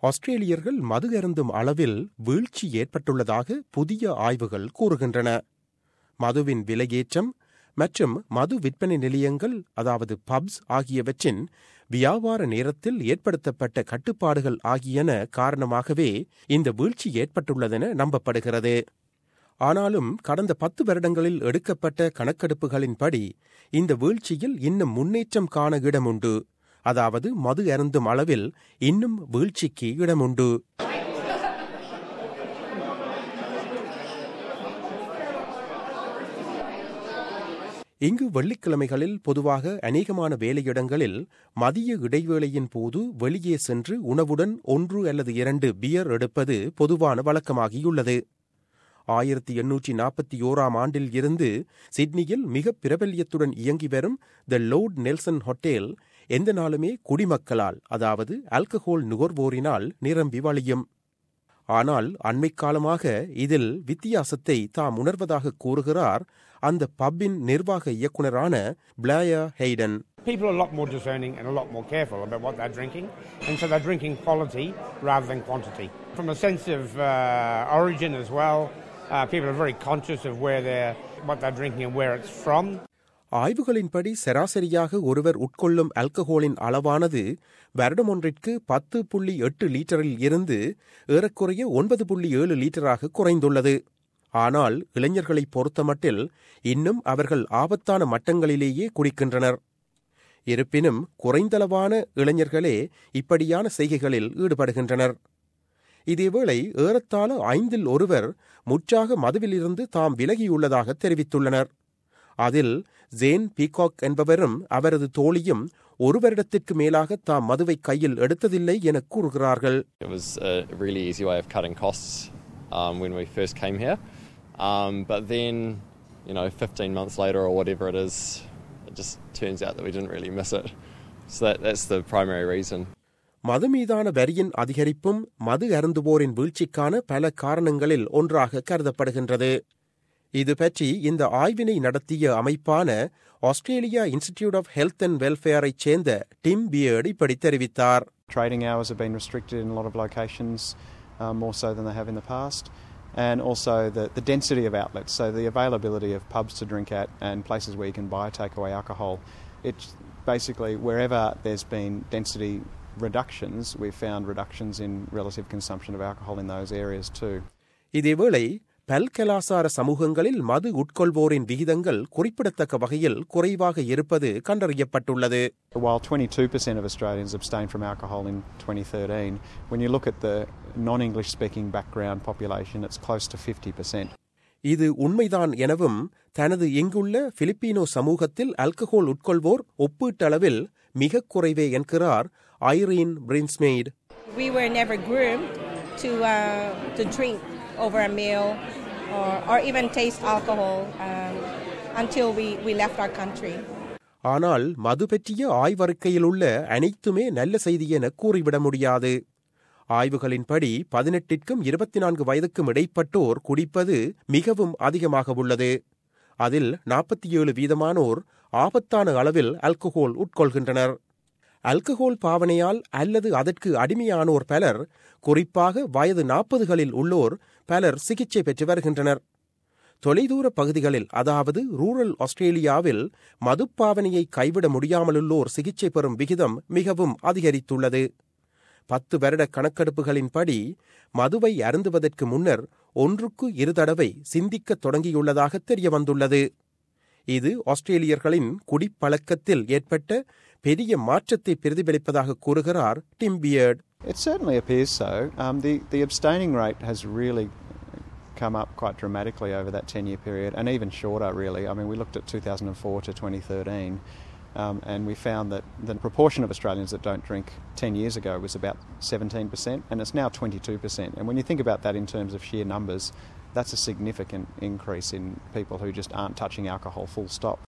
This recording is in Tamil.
ஆஸ்திரேலியர்கள் மது அருந்தும் அளவில் வீழ்ச்சி ஏற்பட்டுள்ளதாக புதிய ஆய்வுகள் கூறுகின்றன மதுவின் விலையேற்றம் மற்றும் மது விற்பனை நிலையங்கள் அதாவது பப்ஸ் ஆகியவற்றின் வியாபார நேரத்தில் ஏற்படுத்தப்பட்ட கட்டுப்பாடுகள் ஆகியன காரணமாகவே இந்த வீழ்ச்சி ஏற்பட்டுள்ளதென நம்பப்படுகிறது ஆனாலும் கடந்த பத்து வருடங்களில் எடுக்கப்பட்ட கணக்கெடுப்புகளின்படி இந்த வீழ்ச்சியில் இன்னும் முன்னேற்றம் காண இடமுண்டு அதாவது மது அருந்தும் அளவில் இன்னும் வீழ்ச்சிக்கு இடமுண்டு இங்கு வெள்ளிக்கிழமைகளில் பொதுவாக அநேகமான வேலையிடங்களில் மதிய இடைவேளையின் போது வெளியே சென்று உணவுடன் ஒன்று அல்லது இரண்டு பியர் எடுப்பது பொதுவான வழக்கமாகியுள்ளது ஆயிரத்தி எண்ணூற்றி நாற்பத்தி ஓராம் ஆண்டில் இருந்து சிட்னியில் மிக பிரபல்யத்துடன் இயங்கி வரும் த லோர்ட் நெல்சன் ஹோட்டேல் எந்த நாளுமே குடிமக்களால் அதாவது ஆல்கஹோல் நுகர்வோரினால் நிரம்பி வழியும் ஆனால் அண்மை காலமாக இதில் வித்தியாசத்தை தாம் உணர்வதாக கூறுகிறார் அந்த பப்பின் நிர்வாக இயக்குனரான பிளாயா Hayden People are a lot more discerning and a lot more careful about what they're drinking, and so they're drinking quality rather than quantity. From a sense of uh, origin as well, uh, people are very conscious of where they're, what they're drinking and where it's from. ஆய்வுகளின்படி சராசரியாக ஒருவர் உட்கொள்ளும் ஆல்கஹோலின் அளவானது வருடம் ஒன்றிற்கு பத்து புள்ளி எட்டு லீட்டரில் இருந்து ஏறக்குறைய ஒன்பது புள்ளி ஏழு லீட்டராக குறைந்துள்ளது ஆனால் இளைஞர்களை பொறுத்தமட்டில் இன்னும் அவர்கள் ஆபத்தான மட்டங்களிலேயே குடிக்கின்றனர் இருப்பினும் குறைந்தளவான இளைஞர்களே இப்படியான செய்கைகளில் ஈடுபடுகின்றனர் இதேவேளை ஏறத்தாழ ஐந்தில் ஒருவர் முற்றாக மதுவிலிருந்து தாம் விலகியுள்ளதாக தெரிவித்துள்ளனர் அதில் ஜேன் பீகாக் என்பவரும் அவரது தோழியும் ஒரு வருடத்திற்கு மேலாக தாம் மதுவை கையில் எடுத்ததில்லை என கூறுகிறார்கள் It was a really easy way of cutting costs um, when we first came here. Um, but then, you know, 15 months later or whatever it is, it just turns out that we didn't really miss it. So that, that's the primary reason. மது மீதான வரியின் அதிகரிப்பும் மது அருந்துவோரின் வீழ்ச்சிக்கான பல காரணங்களில் ஒன்றாக கருதப்படுகின்றது இது பற்றி இந்த ஆய்வினை நடத்திய அமைப்பான Australia institute of health and வெல்ஃபேரைச் சேர்ந்த டிம் பியர்டு இப்படி தெரிவித்தார் Trading hours have been restricted in a lot of locations, uh, more so than they have in the past, and also the, the density of outlets, so the availability of pubs to drink at and places where you can buy takeaway alcohol. It's basically wherever there's been density reductions, we've found reductions in relative consumption of alcohol in those areas too. இதேவேளை பல்கலாசார சமூகங்களில் மது உட்கொள்வோரின் விகிதங்கள் குறிப்பிடத்தக்க வகையில் குறைவாக இருப்பது கண்டறியப்பட்டுள்ளது While 22% of Australians abstained from alcohol in 2013, when you look at the non English speaking background population, it's close to 50%. இது உண்மைதான் எனவும் தனது இங்குள்ள பிலிப்பினோ சமூகத்தில் ஆல்கஹோல் உட்கொள்வோர் ஒப்பீட்டளவில் மிக குறைவே என்கிறார் Zareen பிரின்ஸ்மெய்ட் We were never groomed to uh, to drink over a meal or, or even taste alcohol um, until we, we left our country. ஆனால் மது பற்றிய ஆய்வறிக்கையில் உள்ள அனைத்துமே நல்ல செய்தி என கூறிவிட முடியாது ஆய்வுகளின்படி பதினெட்டிற்கும் இருபத்தி நான்கு வயதுக்கும் இடைப்பட்டோர் குடிப்பது மிகவும் அதிகமாக உள்ளது அதில் நாற்பத்தி ஏழு வீதமானோர் ஆபத்தான அளவில் ஆல்கஹோல் உட்கொள்கின்றனர் ஆல்கஹோல் பாவனையால் அல்லது அதற்கு அடிமையானோர் பலர் குறிப்பாக வயது நாற்பதுகளில் உள்ளோர் பலர் சிகிச்சை பெற்று வருகின்றனர் தொலைதூர பகுதிகளில் அதாவது ரூரல் ஆஸ்திரேலியாவில் மதுப்பாவனையை கைவிட முடியாமலுள்ளோர் சிகிச்சை பெறும் விகிதம் மிகவும் அதிகரித்துள்ளது பத்து வருட கணக்கெடுப்புகளின்படி மதுவை அருந்துவதற்கு முன்னர் ஒன்றுக்கு இரு தடவை சிந்திக்கத் தொடங்கியுள்ளதாக தெரிய வந்துள்ளது இது ஆஸ்திரேலியர்களின் குடிப்பழக்கத்தில் ஏற்பட்ட பெரிய மாற்றத்தை பிரதிபலிப்பதாக கூறுகிறார் Tim Beard It certainly appears so. Um, the, the abstaining rate has really come up quite dramatically over that 10 year period and even shorter, really. I mean, we looked at 2004 to 2013. Um, and we found that the proportion of Australians that don't drink 10 years ago was about 17%, and it's now 22%. And when you think about that in terms of sheer numbers, that's a significant increase in people who just aren't touching alcohol full stop.